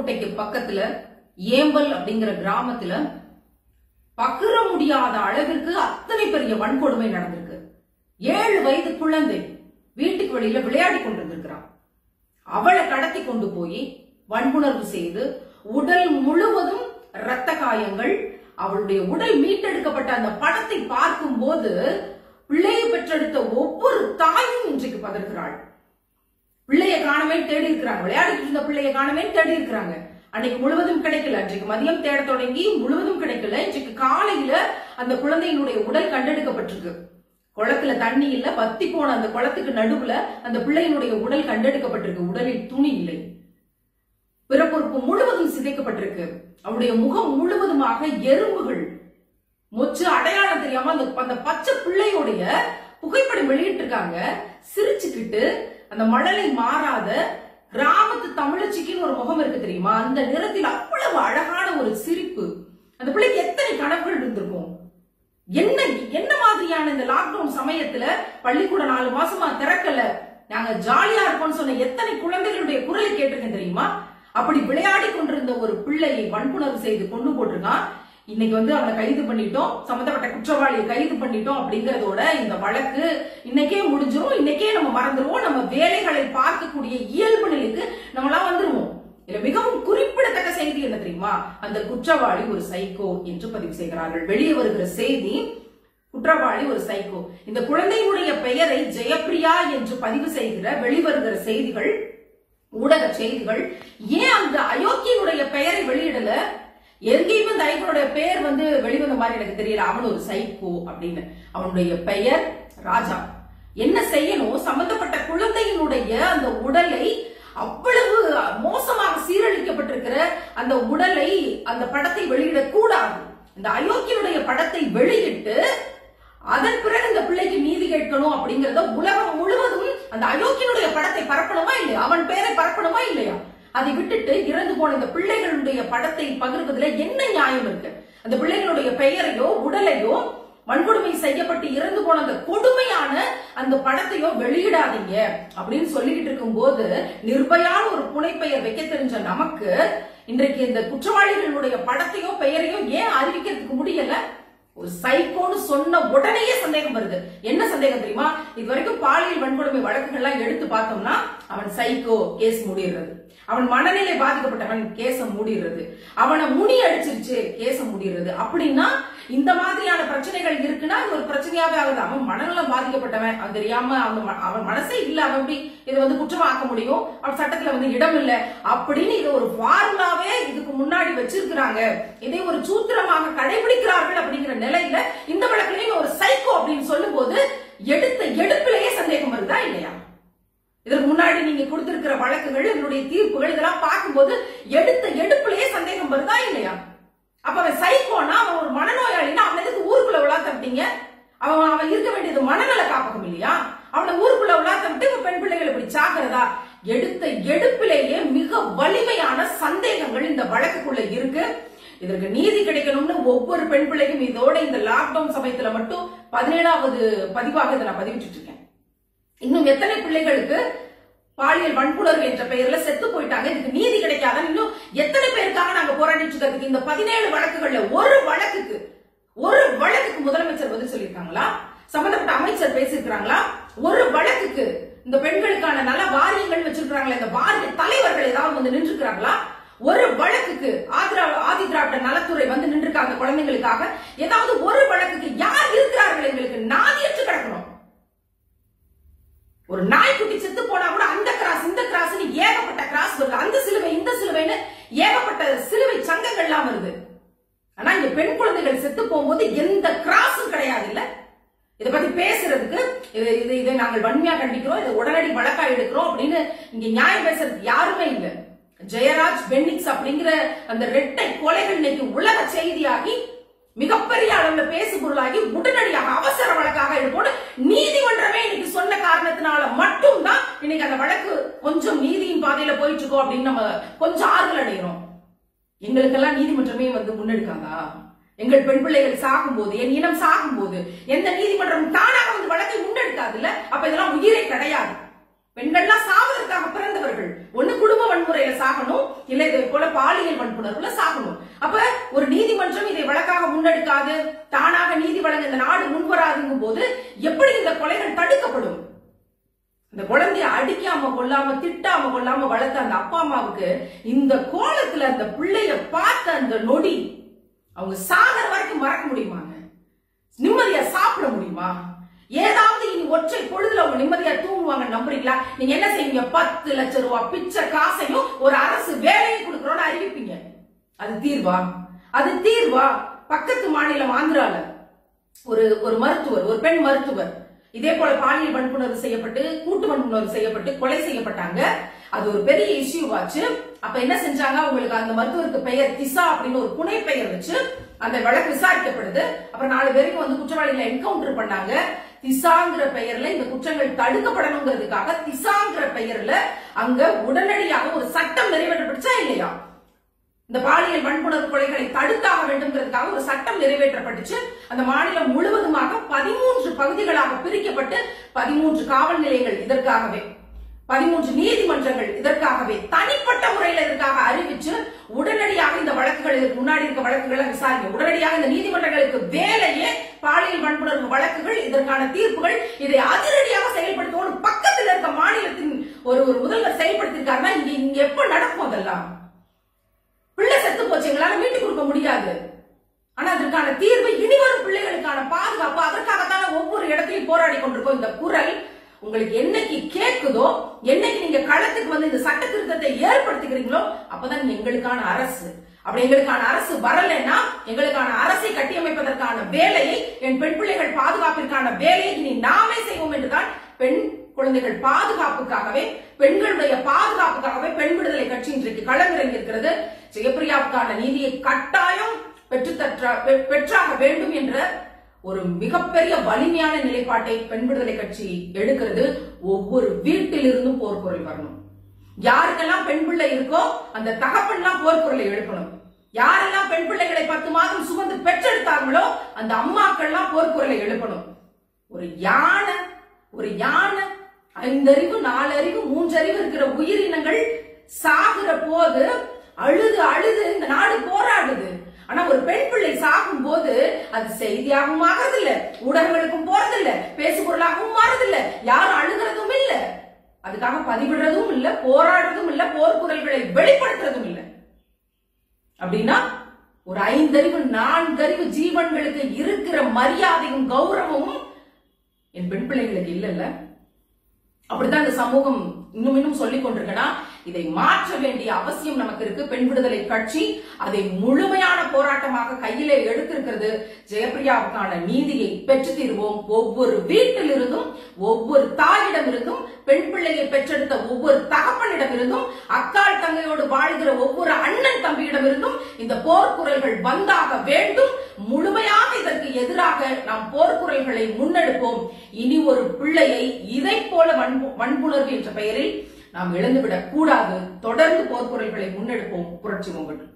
புதுக்கோட்டைக்கு பக்கத்துல ஏம்பல் அப்படிங்கிற கிராமத்துல பகிர முடியாத அளவிற்கு அத்தனை பெரிய வன்கொடுமை நடந்திருக்கு ஏழு வயது குழந்தை வீட்டுக்கு வெளியில விளையாடி கொண்டிருந்திருக்கிறான் அவளை கடத்தி கொண்டு போய் வன்புணர்வு செய்து உடல் முழுவதும் இரத்த காயங்கள் அவளுடைய உடல் மீட்டெடுக்கப்பட்ட அந்த படத்தை பார்க்கும் போது பிள்ளையை பெற்றெடுத்த ஒவ்வொரு தாயும் இன்றைக்கு பதறுகிறாள் பிள்ளைய காணவே தேடி இருக்கிறாங்க விளையாடிட்டு இருந்த பிள்ளைய காணவே தேடி இருக்கிறாங்க அன்னைக்கு முழுவதும் கிடைக்கல அன்றைக்கு மதியம் தேட தொடங்கி முழுவதும் கிடைக்கல இன்றைக்கு காலையில அந்த குழந்தையினுடைய உடல் கண்டெடுக்கப்பட்டிருக்கு குளத்துல தண்ணி இல்ல வத்தி போன அந்த குளத்துக்கு நடுவுல அந்த பிள்ளையினுடைய உடல் கண்டெடுக்கப்பட்டிருக்கு உடலில் துணி இல்லை பிறப்புறுப்பு முழுவதும் சிதைக்கப்பட்டிருக்கு அவருடைய முகம் முழுவதுமாக எறும்புகள் மொச்சு அடையாளம் தெரியாம அந்த அந்த பச்சை பிள்ளையோடைய புகைப்படம் வெளியிட்டிருக்காங்க சிரிச்சுக்கிட்டு அந்த மழலை மாறாத கிராமத்து தமிழச்சிக்குன்னு ஒரு முகம் இருக்கு தெரியுமா அந்த நிறத்தில் அவ்வளவு அழகான ஒரு சிரிப்பு அந்த பிள்ளைக்கு எத்தனை கனவுகள் இருந்திருக்கும் என்ன என்ன மாதிரியான இந்த லாக்டவுன் சமயத்துல பள்ளிக்கூடம் நாலு மாசமா திறக்கல நாங்க ஜாலியா இருக்கோம்னு சொன்ன எத்தனை குழந்தைகளுடைய குரலை கேட்டிருக்கேன் தெரியுமா அப்படி விளையாடி கொண்டிருந்த ஒரு பிள்ளையை வன்புணர்வு செய்து கொண்டு போட்டிருக்கான் இன்னைக்கு வந்து அவனை கைது பண்ணிட்டோம் சம்பந்தப்பட்ட குற்றவாளியை கைது பண்ணிட்டோம் அப்படிங்கறதோட இந்த வழக்கு இன்னைக்கே முடிஞ்சிரும் இன்னைக்கே நம்ம மறந்துருவோம் நம்ம வேலைகளை பார்க்கக்கூடிய இயல்பு நிலைக்கு நம்மளாம் வந்துருவோம் இதுல மிகவும் குறிப்பிடத்தக்க செய்தி என்ன தெரியுமா அந்த குற்றவாளி ஒரு சைக்கோ என்று பதிவு செய்கிறார்கள் வெளியே வருகிற செய்தி குற்றவாளி ஒரு சைக்கோ இந்த குழந்தையினுடைய பெயரை ஜெயப்பிரியா என்று பதிவு செய்கிற வெளிவருகிற செய்திகள் ஊடக செய்திகள் ஏன் அந்த அயோக்கியனுடைய பெயரை வெளியிடல எங்கேயுமே இந்த ஐயனுடைய பெயர் வந்து வெளிவந்த மாதிரி எனக்கு தெரியல அவன் ஒரு சைக்கோ அப்படின்னு அவனுடைய பெயர் ராஜா என்ன செய்யணும் சம்பந்தப்பட்ட குழந்தையினுடைய அந்த உடலை அவ்வளவு மோசமாக சீரழிக்கப்பட்டிருக்கிற அந்த உடலை அந்த படத்தை வெளியிடக்கூடாது இந்த அயோக்கியனுடைய படத்தை வெளியிட்டு அதன் பிறகு இந்த பிள்ளைக்கு நீதி கேட்கணும் அப்படிங்கறத உலகம் முழுவதும் அந்த அயோக்கியனுடைய படத்தை பரப்பணுமா இல்லையா அவன் பெயரை பரப்பணுமா இல்லையா அதை விட்டுட்டு இறந்து போன இந்த பிள்ளைகளுடைய படத்தை பகிர்வதில் என்ன நியாயம் இருக்கு அந்த பிள்ளைகளுடைய பெயரையோ உடலையோ வன்கொடுமை செய்யப்பட்டு இறந்து போன அந்த கொடுமையான அந்த படத்தையோ வெளியிடாதீங்க அப்படின்னு சொல்லிக்கிட்டு இருக்கும் போது நிர்பயான ஒரு புனைப்பெயர் வைக்க தெரிஞ்ச நமக்கு இன்றைக்கு இந்த குற்றவாளிகளுடைய படத்தையோ பெயரையோ ஏன் அறிவிக்கிறதுக்கு முடியல ஒரு சைக்கோன்னு சொன்ன உடனேயே சந்தேகம் வருது என்ன சந்தேகம் தெரியுமா இது வரைக்கும் பாலியல் வன்கொடுமை வழக்குகள்லாம் எடுத்து பார்த்தோம்னா அவன் சைக்கோ கேஸ் முடிடுறது அவன் மனநிலை பாதிக்கப்பட்டவன் கேச மூடிடுறது அவனை முனி அடிச்சிருச்சு கேச மூடிடுறது அப்படின்னா இந்த மாதிரியான பிரச்சனைகள் இருக்குன்னா அது ஒரு பிரச்சனையாவே ஆகுது அவன் மனநலம் பாதிக்கப்பட்டவன் அது தெரியாம அவன் ம- அவன் மனசே இல்ல அவன் எப்படி இதை வந்து குற்றமாக்க முடியும் அவன் சட்டத்துல வந்து இடம் இல்ல அப்படின்னு இது ஒரு ஃபார்முலாவே இதுக்கு முன்னாடி வச்சிருக்கிறாங்க இதை ஒரு சூத்திரமாக கடைபிடிக்கிறார்கள் அப்படிங்கிற நிலையில இந்த வழக்குலயும் ஒரு சைக்கோ அப்படின்னு சொல்லும்போது எடுத்த எடுப்பிலேயே சந்தேகம் வருதா இல்லையா இதற்கு முன்னாடி நீங்க கொடுத்திருக்கிற வழக்குகள் இதனுடைய தீர்ப்புகள் இதெல்லாம் பார்க்கும்போது எடுத்த எடுப்பிலேயே சந்தேகம் வருதா இல்லையா அப்ப அவன் சைக்கோனா அவன் ஒரு மனநோயாளினா அவன் எதுக்கு ஊருக்குள்ள விளாத்தப்பட்டீங்க அவன் அவன் இருக்க வேண்டியது மனநல காப்பகம் இல்லையா அவனை ஊருக்குள்ள விளாத்த விட்டு இப்ப பெண் பிள்ளைகள் இப்படி சாக்குறதா எடுத்த எடுப்பிலேயே மிக வலிமையான சந்தேகங்கள் இந்த வழக்குக்குள்ள இருக்கு இதற்கு நீதி கிடைக்கணும்னு ஒவ்வொரு பெண் பிள்ளைக்கும் இதோட இந்த லாக்டவுன் சமயத்துல மட்டும் பதினேழாவது பதிவாக இதை நான் பதிவிட்டு இருக்கேன் இன்னும் எத்தனை பிள்ளைகளுக்கு பாலியல் வன்புணர்வு என்ற பெயர்ல செத்து போயிட்டாங்க இதுக்கு நீதி கிடைக்காத இன்னும் எத்தனை பேருக்காக நாங்க போராடிட்டு இருக்கிறதுக்கு இந்த பதினேழு வழக்குகள்ல ஒரு வழக்குக்கு ஒரு வழக்குக்கு முதலமைச்சர் பதில் சொல்லியிருக்காங்களா சம்பந்தப்பட்ட அமைச்சர் பேசியிருக்கிறாங்களா ஒரு வழக்குக்கு இந்த பெண்களுக்கான நல வாரியங்கள் வச்சிருக்காங்களா இந்த வாரிய தலைவர்கள் ஏதாவது வந்து நின்றுக்கிறாங்களா ஒரு வழக்குக்கு ஆதிரா ஆதி திராவிட நலத்துறை வந்து நின்றுருக்காங்க குழந்தைங்களுக்காக ஏதாவது ஒரு வழக்குக்கு யார் இருக்கிறார்கள் எங்களுக்கு நாதியற்று கிடக்கணும் ஒரு நாய்க்குட்டி செத்து போனா கூட அந்த கிராஸ் இந்த கிராஸ் ஏகப்பட்ட கிராஸ் வருது அந்த சிலுவை இந்த சிலுவைன்னு ஏகப்பட்ட சிலுவை சங்கங்கள்லாம் வருது ஆனா இங்க பெண் குழந்தைகள் செத்து போகும்போது எந்த கிராஸும் கிடையாது இல்ல இத பத்தி பேசுறதுக்கு இது இது இதை நாங்கள் வன்மையா கண்டிக்கிறோம் இதை உடனடி வழக்கா எடுக்கிறோம் அப்படின்னு இங்க நியாயம் பேசுறதுக்கு யாருமே இல்ல ஜெயராஜ் பென்னிக்ஸ் அப்படிங்கிற அந்த ரெட்டை கொலைகள் இன்னைக்கு உலக செய்தியாகி மிகப்பெரிய அளவுல பேசு பொருளாகி உடனடியாக அவசர வழக்காக எடுப்போம் நீதிமன்றமே இன்னைக்கு சொன்ன காரணத்தினால மட்டும்தான் இன்னைக்கு அந்த வழக்கு கொஞ்சம் நீதியின் பாதையில போயிட்டு இருக்கோம் அப்படின்னு நம்ம கொஞ்சம் ஆறுதல் அடைகிறோம் எங்களுக்கெல்லாம் நீதிமன்றமே வந்து முன்னெடுக்காதா எங்கள் பெண் பிள்ளைகள் சாகும்போது என் இனம் சாகும்போது எந்த நீதிமன்றம் தானாக வந்து வழக்கை முன்னெடுக்காது இல்ல அப்ப இதெல்லாம் உயிரே கிடையாது பெண்கள்லாம் சாவதற்காக பிறந்தவர்கள் ஒண்ணு குடும்ப வன்முறையில சாகணும் இல்ல இதே போல பாலியல் வன்புணர்வுல சாகணும் அப்ப ஒரு நீதிமன்றம் இதை வழக்காக முன்னெடுக்காது தானாக நீதி வழங்க இந்த நாடு முன்வராதுங்கும் போது எப்படி இந்த கொலைகள் தடுக்கப்படும் இந்த குழந்தைய அடிக்காம கொள்ளாம திட்டாம கொள்ளாம வளர்த்த அந்த அப்பா அம்மாவுக்கு இந்த கோலத்துல அந்த பிள்ளைய பார்த்த அந்த நொடி அவங்க சாகர வரைக்கும் மறக்க முடியுமாங்க நிம்மதியா சாப்பிட முடியுமா ஏதாவது இனி ஒற்றை பொழுதுல அவங்க நிம்மதியா தூங்குவாங்க நம்புறீங்களா நீங்க என்ன செய்வீங்க பத்து லட்சம் ரூபாய் பிச்சை காசையும் ஒரு அரசு வேலையை கொடுக்கறோம்னு அறிவிப்பீங்க அது தீர்வா அது தீர்வா பக்கத்து மாநிலம் ஆந்திரால ஒரு ஒரு மருத்துவர் ஒரு பெண் மருத்துவர் இதே போல பாலியல் வன்புணர்வு செய்யப்பட்டு கூட்டு வன்புணர்வு செய்யப்பட்டு கொலை செய்யப்பட்டாங்க அது ஒரு பெரிய இஷ்யூ ஆச்சு அப்ப என்ன செஞ்சாங்க அவங்களுக்கு அந்த மருத்துவருக்கு பெயர் திசா அப்படின்னு ஒரு புனை பெயர் வச்சு அந்த வழக்கு விசாரிக்கப்படுது அப்புறம் நாலு பேருக்கு வந்து குற்றவாளிகளை என்கவுண்டர் பண்ணாங்க திசாங்கிற பெயர்ல இந்த குற்றங்கள் தடுக்கப்படணுங்கிறதுக்காக திசாங்கிற பெயர்ல அங்க உடனடியாக ஒரு சட்டம் நிறைவேற்றப்பட்டுச்சா இல்லையா இந்த பாலியல் வன்புணர்வு கொலைகளை தடுத்தாக வேண்டும்ங்கிறதுக்காக ஒரு சட்டம் நிறைவேற்றப்பட்டுச்சு அந்த மாநிலம் முழுவதுமாக பதிமூன்று பகுதிகளாக பிரிக்கப்பட்டு பதிமூன்று காவல் நிலையங்கள் இதற்காகவே பதிமூன்று நீதிமன்றங்கள் இதற்காகவே தனிப்பட்ட முறையில் இதற்காக அறிவிச்சு உடனடியாக இந்த வழக்குகள் இதுக்கு முன்னாடி இருக்க வழக்குகளை விசாரிக்க உடனடியாக இந்த நீதிமன்றங்களுக்கு வேலையே பாலியல் வன்புணர்வு வழக்குகள் இதற்கான தீர்ப்புகள் இதை அதிரடியாக செயல்படுத்தணும் பக்கத்தில் இருக்க மாநிலத்தின் ஒரு ஒரு முதல்வர் செயல்படுத்திருக்காருன்னா இங்க இங்க எப்ப நடக்கும் அதெல்லாம் பிள்ளை செத்து போச்சு எங்களால மீட்டு கொடுக்க முடியாது ஆனா அதற்கான தீர்வு இனிவரும் பிள்ளைகளுக்கான பாதுகாப்பு அதற்காகத்தான ஒவ்வொரு இடத்திலையும் போராடி கொண்டிருக்கோம் இந்த குரல் உங்களுக்கு என்னைக்கு கேக்குதோ என்னைக்கு நீங்க களத்துக்கு வந்து இந்த சட்ட திருத்தத்தை ஏற்படுத்திக்கிறீங்களோ அப்பதான் எங்களுக்கான அரசு அப்படி எங்களுக்கான அரசு வரலைன்னா எங்களுக்கான அரசை கட்டியமைப்பதற்கான வேலையை என் பெண் பிள்ளைகள் பாதுகாப்பிற்கான வேலையை இனி நாமே செய்வோம் என்றுதான் பெண் குழந்தைகள் பாதுகாப்புக்காகவே பெண்களுடைய பாதுகாப்புக்காகவே பெண் விடுதலை கட்சி இன்றைக்கு களமிறங்கி இருக்கிறது ஜெயபிரியாவுக்கான நீதியை கட்டாயம் பெற்றுத்தற்ற பெ- பெற்றாக வேண்டும் என்ற ஒரு மிகப்பெரிய வலிமையான நிலைப்பாட்டை பெண் விடுதலை கட்சி எடுக்கிறது ஒவ்வொரு வீட்டிலிருந்தும் போர்க்குரல் வரணும் யாருக்கெல்லாம் பெண் பிள்ளை இருக்கோ அந்த தகப்பன்லாம் போர்க்குரலை எழுப்பணும் யாரெல்லாம் பெண் பிள்ளைகளை பத்து மாதம் சுமந்து பெற்றெடுத்தார்களோ அந்த அம்மாக்கள்லாம் போர்க்குரலை எழுப்பணும் ஒரு யானை ஒரு யானை ஐந்தறிவு நாலறிவு மூன்றறிவு இருக்கிற உயிரினங்கள் சாகுற போது அழுது அழுது இந்த நாடு போராடுது ஆனா ஒரு பெண் பிள்ளை சாகும் போது அது செய்தியாகவும் ஆகிறது இல்ல ஊடகங்களுக்கும் போறது இல்ல பேசுபொருளாகவும் மாறுது இல்ல யாரும் அழுகிறதும் இல்ல அதுக்காக பதிவிடுறதும் இல்ல போராடுறதும் இல்ல போர்க்குரல்களை வெளிப்படுத்துறதும் இல்ல அப்படின்னா ஒரு ஐந்தறிவு நான்கறிவு ஜீவன்களுக்கு இருக்கிற மரியாதையும் கௌரவமும் என் பெண் பிள்ளைகளுக்கு இல்லைல்ல அப்படித்தான் இந்த சமூகம் இன்னும் இன்னும் சொல்லிக் கொண்டிருக்கனா இதை மாற்ற வேண்டிய அவசியம் நமக்கு இருக்கு பெண் விடுதலை கட்சி அதை முழுமையான போராட்டமாக கையிலே எடுத்திருக்கிறது ஜெயபிரியாவுக்கான நீதியை பெற்று தீர்வோம் ஒவ்வொரு வீட்டிலிருந்தும் ஒவ்வொரு தாயிடமிருந்தும் பெண் பிள்ளையை பெற்றெடுத்த ஒவ்வொரு தகப்பனிடமிருந்தும் அக்கால் தங்கையோடு வாழ்கிற ஒவ்வொரு அண்ணன் தம்பியிடமிருந்தும் இந்த போர்க்குரல்கள் வந்தாக வேண்டும் முழுமையாக இதற்கு எதிராக நாம் போர்க்குரல்களை முன்னெடுப்போம் இனி ஒரு பிள்ளையை இதை போல வன்பு- வன்புணர்வு என்ற பெயரில் நாம் இழந்துவிடக் கூடாது தொடர்ந்து போர்க்குரல்களை முன்னெடுப்போம் புரட்சி உங்கள்